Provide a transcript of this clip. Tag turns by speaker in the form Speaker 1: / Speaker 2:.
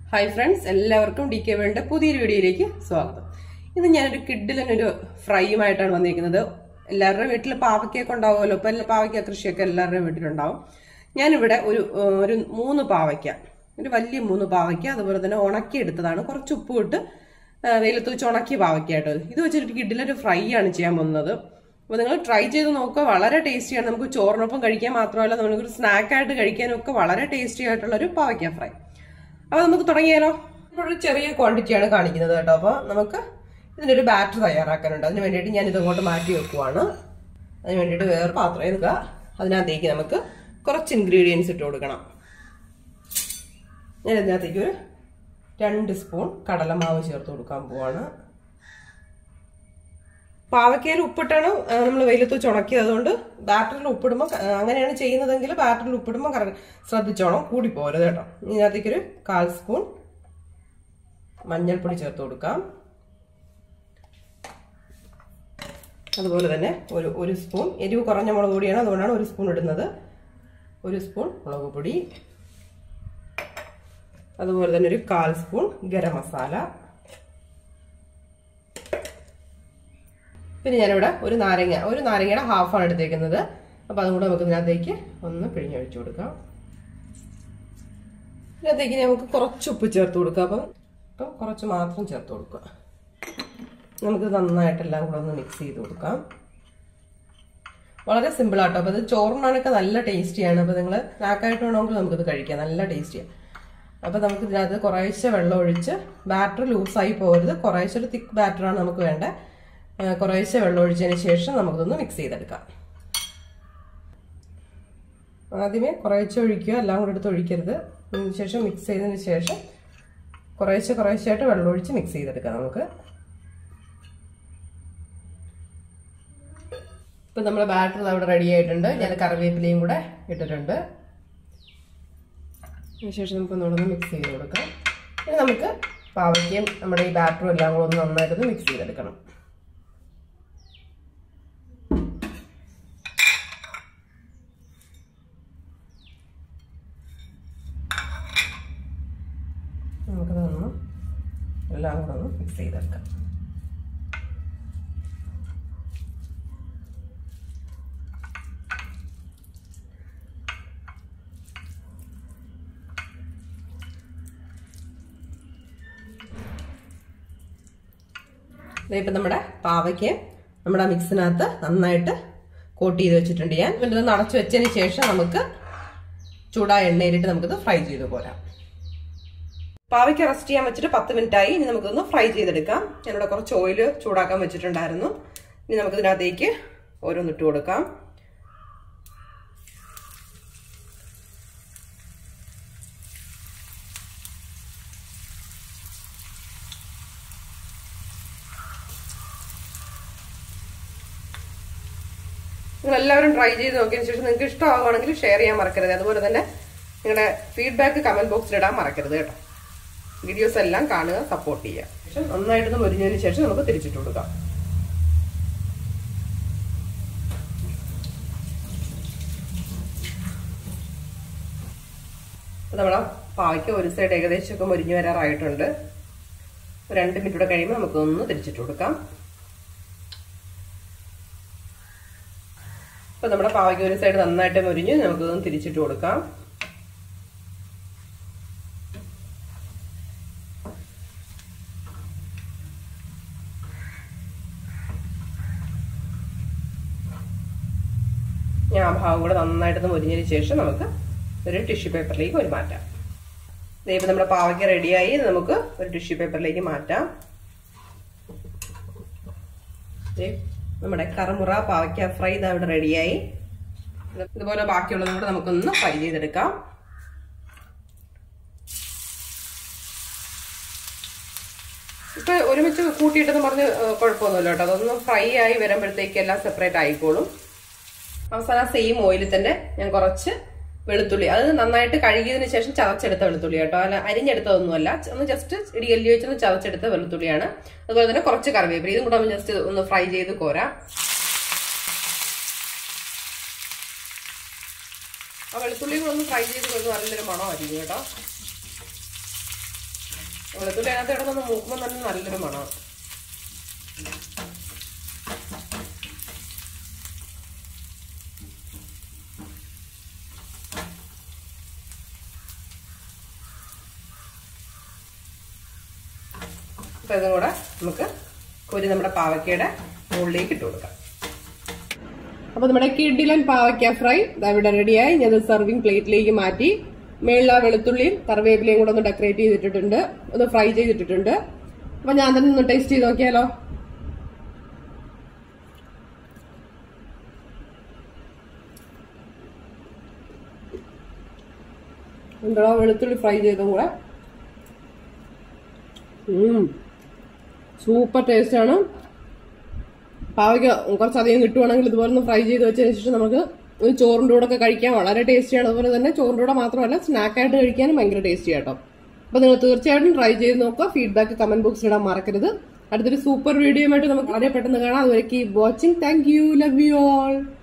Speaker 1: hi friends എല്ലാവർക്കും D K വേൾഡിന്റെ പുതിയൊരു വീഡിയോയിലേക്ക് സ്വാഗതം ഇന്ന് ഞാനൊരു കിഡിലനൊരു ഫ്രൈയുമായിട്ടാണ് വന്നിരിക്കുന്നത് എല്ലാവരുടെയും വീട്ടിൽ പാവയ്ക്കൊക്കെ ഉണ്ടാവുമല്ലോ ഇപ്പം എല്ലാ പാവയ്ക്ക കൃഷിയൊക്കെ എല്ലാവരുടെയും വീട്ടിലുണ്ടാവും ഞാനിവിടെ ഒരു ആ, ഒരു മൂന്ന് പാവയ്ക്ക ഒരു വലിയ മൂന്ന് പാവയ്ക്ക അതുപോലെ തന്നെ ഉണക്കി എടുത്തതാണ് കുറച്ച് ഉപ്പ് ഇട്ട് ആ, വെയിലത്ത് വെച്ച് ഉണക്കിയ പാവയ്ക്കായിട്ട് ഇത് വെച്ചിട്ട് കിഡിലൊരു ഫ്രൈ ആണ് ചെയ്യാൻ പോകുന്നത് അപ്പോൾ നിങ്ങൾ ട്രൈ ചെയ്ത് നോക്കുക വളരെ ടേസ്റ്റിയാണ് നമുക്ക് ചോറിനൊപ്പം കഴിക്കാൻ മാത്രമല്ല നമുക്കൊരു സ്നാക്കായിട്ട് കഴിക്കാനും ഒക്കെ വളരെ ടേസ്റ്റി ആയിട്ടുള്ള ഒരു പാവയ്ക്ക ഫ്രൈ അപ്പൊ നമുക്ക് തുടങ്ങിയാലോ ഇപ്പോൾ ഒരു ചെറിയ ക്വാണ്ടിറ്റിയാണ് കാണിക്കുന്നത് കേട്ടോ അപ്പൊ നമുക്ക് ഇതിനൊരു ബാറ്റർ തയ്യാറാക്കാനുണ്ട് അതിന് വേണ്ടിയിട്ട് ഞാൻ ഇതങ്ങോട്ട് മാറ്റി വെക്കുവാണ് അതിന് വേണ്ടിയിട്ട് വേറെ പാത്രം എടുക്കുക അതിനകത്തേക്ക് നമുക്ക് കുറച്ച് ഇൻഗ്രീഡിയൻസ് ഇട്ട് കൊടുക്കണം ഞാൻ ഇതിനകത്തേക്ക് ഒരു രണ്ട് സ്പൂൺ കടലമാവ് ചേർത്ത് കൊടുക്കാൻ പോവാണ് പാവയ്ക്കയിൽ ഉപ്പിട്ടാണ് നമ്മൾ വെയിലത്ത് വെച്ച് ഉണക്കിയത് അതുകൊണ്ട് ബാറ്ററിൽ ഉപ്പിടുമ്പോൾ ക- അങ്ങനെയാണ് ചെയ്യുന്നതെങ്കിൽ ബാറ്ററിൽ ഉപ്പിടുമ്പോൾ കറ ശ്രദ്ധിച്ചോണം കൂടി പോരുത് കേട്ടോ ഇതിനകത്തേക്കൊരു കാൽ സ്പൂൺ മഞ്ഞൾപ്പൊടി ചേർത്ത് കൊടുക്കാം അതുപോലെ തന്നെ ഒരു ഒരു സ്പൂൺ എരിവ് കുറഞ്ഞ മുളക് പൊടിയാണ് അതുകൊണ്ടാണ് ഒരു സ്പൂൺ ഇടുന്നത് ഒരു സ്പൂൺ മുളക് പൊടി അതുപോലെ തന്നെ ഒരു കാൽ സ്പൂൺ ഗരം മസാല പിന്നെ ഞാനിവിടെ ഒരു നാരങ്ങ ഒരു നാരങ്ങയുടെ ഹാഫാണ് എടുത്തേക്കുന്നത് അപ്പോൾ അതും കൂടെ നമുക്ക് ഇതിനകത്തേക്ക് ഒന്ന് പിഴിഞ്ഞൊഴിച്ചു കൊടുക്കാം ഇതിനകത്തേക്ക് നമുക്ക് കുറച്ച് ഉപ്പ് ചേർത്ത് കൊടുക്കാം അപ്പം അപ്പം കുറച്ച് മാത്രം ചേർത്ത് കൊടുക്കുക നമുക്ക് നന്നായിട്ടെല്ലാം കൂടെ ഒന്ന് മിക്സ് ചെയ്ത് കൊടുക്കാം വളരെ സിമ്പിൾ ആട്ടോ അപ്പോൾ ഇത് ചോറിനാനൊക്കെ നല്ല ടേസ്റ്റിയാണ് അപ്പോൾ നിങ്ങൾ സ്നാക്കായിട്ട് വേണമെങ്കിൽ നമുക്കിത് കഴിക്കാം നല്ല ടേസ്റ്റിയാണ് അപ്പോൾ നമുക്ക് ഇതിനകത്ത് കുറേശ്ശെ വെള്ളം ഒഴിച്ച് ബാറ്റർ ലൂസായി പോകരുത് കുറേശ്ശെ ഒരു തിക്ക് ബാറ്ററാണ് നമുക്ക് വേണ്ടത് ആ, കുറേശ്ശെ വെള്ളം ഒഴിച്ചതിന് ശേഷം നമുക്കിതൊന്ന് മിക്സ് ചെയ്തെടുക്കാം ആദ്യമേ കുറേശ്ശെ ഒഴിക്കുക എല്ലാം കൂടെ എടുത്ത് ഒഴിക്കരുത് അതിന് ശേഷം മിക്സ് ചെയ്തതിന് ശേഷം കുറേശ്ശെ കുറേശ്ശെയായിട്ട് വെള്ളം ഒഴിച്ച് മിക്സ് ചെയ്തെടുക്കാം നമുക്ക് ഇപ്പം നമ്മുടെ ബാറ്റർ അവിടെ റെഡി ആയിട്ടുണ്ട് ഞാൻ കറിവേപ്പിലയും കൂടെ ഇട്ടിട്ടുണ്ട് അതിനുശേഷം നമുക്ക് ഒന്നുകൂടെ മിക്സ് ചെയ്ത് കൊടുക്കാം ഇനി നമുക്ക് പാവയ്ക്കയും നമ്മുടെ ഈ ബാറ്ററും എല്ലാം കൂടെ ഒന്ന് നന്നായിട്ടൊന്ന് മിക്സ് ചെയ്തെടുക്കണം നമുക്കത് ഒന്ന് എല്ലാം കൂടെ ഒന്ന് മിക്സ് ചെയ്തെടുക്കാം ഇപ്പം നമ്മുടെ പാവയ്ക്ക് നമ്മുടെ ആ മിക്സിനകത്ത് നന്നായിട്ട് കോട്ട് ചെയ്ത് വെച്ചിട്ടുണ്ട് ഞാൻ എന്നിട്ട് ഇത് അടച്ചു വെച്ചതിന് ശേഷം നമുക്ക് ചൂടായ എണ്ണയിലിട്ട് നമുക്കിത് ഫ്രൈ ചെയ്ത് പോരാം പാവയ്ക്ക് റെസ്റ്റ് ചെയ്യാൻ വെച്ചിട്ട് പത്ത് മിനിറ്റ് ആയി ഇനി നമുക്കൊന്ന് ഫ്രൈ ചെയ്തെടുക്കാം ഞാനിവിടെ കുറച്ച് ഓയിൽ ചൂടാക്കാൻ വെച്ചിട്ടുണ്ടായിരുന്നു ഇനി നമുക്ക് ഇതിനകത്തേക്ക് ഓരോന്നിട്ട് കൊടുക്കാം നിങ്ങൾ എല്ലാവരും ട്രൈ ചെയ്ത് നോക്കിയതിന് ശേഷം നിങ്ങൾക്ക് ഇഷ്ടമാവുകയാണെങ്കിൽ ഷെയർ ചെയ്യാൻ മറക്കരുത് അതുപോലെ തന്നെ നിങ്ങളുടെ ഫീഡ്ബാക്ക് കമന്റ് ബോക്സിൽ ഇടാൻ മറക്കരുത് കേട്ടോ വീഡിയോസ് എല്ലാം കാണുക സപ്പോർട്ട് ചെയ്യുക ശേഷം നന്നായിട്ടൊന്ന് മുരിഞ്ഞതിന് ശേഷം നമുക്ക് തിരിച്ചിട്ട് കൊടുക്കാം അപ്പോൾ നമ്മളെ പാവയ്ക്ക് ഒരു സൈഡ് ഏകദേശം ഒക്കെ മുരിഞ്ഞു വരാറായിട്ടുണ്ട് ഒരു രണ്ട് മിനിറ്റ് കൂടെ കഴിയുമ്പോൾ നമുക്കൊന്ന് തിരിച്ചിട്ട് കൊടുക്കാം ഇപ്പൊ നമ്മുടെ പാവയ്ക്ക് ഒരു സൈഡ് നന്നായിട്ട് മുരിഞ്ഞ് നമുക്കൊന്ന് തിരിച്ചിട്ട് കൊടുക്കാം ഞാൻ ആ ഭാഗം കൂടെ നന്നായിട്ട് മുരിഞ്ഞതിന് ശേഷം നമുക്ക് ഒരു ടിഷ്യൂ പേപ്പറിലേക്ക് ഒരു മാറ്റാം ഇപ്പം നമ്മുടെ പാവയ്ക്ക് റെഡിയായി നമുക്ക് ഒരു ടിഷ്യൂ പേപ്പറിലേക്ക് മാറ്റാം ദേ, നമ്മുടെ കറുമുറ പാവയ്ക്ക ഫ്രൈ ഇത് അവിടെ റെഡിയായി ഇതുപോലെ ബാക്കിയുള്ളതും കൂടെ നമുക്കൊന്ന് ഫ്രൈ ചെയ്തെടുക്കാം ഇപ്പൊ ഒരുമിച്ച് കൂട്ടിയിട്ടെന്ന് പറഞ്ഞ് ഏഹ്, കുഴപ്പമൊന്നുമില്ല കേട്ടോ അതൊന്ന് ഫ്രൈ ആയി വരുമ്പോഴത്തേക്ക് എല്ലാം സെപ്പറേറ്റ് ആയിക്കോളും അവസാനം സെയിം ഓയിലിൽ തന്നെ ഞാൻ കുറച്ച് വെളുത്തുള്ളി അത് നന്നായിട്ട് കഴുകിയതിന് ശേഷം ചതച്ചെടുത്ത വെളുത്തുള്ളി കേട്ടോ അല്ല അരിഞ്ഞെടുത്തതൊന്നുമല്ല ഒന്ന് ജസ്റ്റ് ഇടിയല്ലി വെച്ചൊന്ന് ചതച്ചെടുത്ത വെളുത്തുള്ളിയാണ് അതുപോലെ തന്നെ കുറച്ച് കറിവേപ്പില ഇതും കൂടെ ജസ്റ്റ് ഒന്ന് ഫ്രൈ ചെയ്ത് കോരാം ആ വെളുത്തുള്ളി കൂടെ ഒന്ന് ഫ്രൈ ചെയ്ത് കൊടുത്ത് നല്ലൊരു മണമായിരിക്കും കേട്ടോ വെളുത്തുള്ളി അതിനകത്ത് കിടന്നൊന്ന് മൂക്കുമ്പോൾ തന്നെ നല്ലൊരു മണമാണ് അപ്പൊ ഇതും കൂടെ നമുക്ക് ഒരു നമ്മുടെ പാവയ്ക്കയുടെ മുകളിലേക്ക് ഇട്ട് കൊടുക്കാം അപ്പൊ നമ്മുടെ കിഡിലൻ പാവയ്ക്ക ഫ്രൈ ഇവിടെ റെഡിയായി ഞാൻ സർവിംഗ് പ്ലേറ്റിലേക്ക് മാറ്റി മേളില വെളുത്തുള്ളിയും കറിവേപ്പിലയും കൂടെ ഒന്ന് ഡെക്കറേറ്റ് ചെയ്തിട്ടിട്ടുണ്ട് ഒന്ന് ഫ്രൈ ചെയ്തിട്ടിട്ടുണ്ട് അപ്പൊ ഞാൻ തന്നെ ഒന്ന് ടേസ്റ്റ് ചെയ്ത് നോക്കിയാലോ എന്താ വെളുത്തുള്ളി ഫ്രൈ ചെയ്തും കൂടെ സൂപ്പർ ടേസ്റ്റ് ആണ് പാവയ്ക്ക കുറച്ചധികം കിട്ടുവാണെങ്കിൽ ഇതുപോലെ ഒന്ന് ഫ്രൈ ചെയ്ത് വെച്ചതിന് ശേഷം നമുക്ക് ഒരു ചോറിൻ്റെ കൂടെ ഒക്കെ കഴിക്കാൻ വളരെ ടേസ്റ്റിയാണ് അതുപോലെ തന്നെ ചോറിൻ്റെ കൂടെ മാത്രമല്ല സ്നാക്കായിട്ട് കഴിക്കാനും ഭയങ്കര ടേസ്റ്റി ആട്ടോ അപ്പൊ നിങ്ങൾ തീർച്ചയായിട്ടും ട്രൈ ചെയ്ത് നോക്കുക ഫീഡ്ബാക്ക് കമന്റ് ബോക്സിൽ ഇടാൻ മറക്കരുത് അടുത്തൊരു സൂപ്പർ വീഡിയോ ആയിട്ട് നമുക്ക് വളരെ പെട്ടെന്ന് കാണാം അതുവരെ keep watching thank you love you all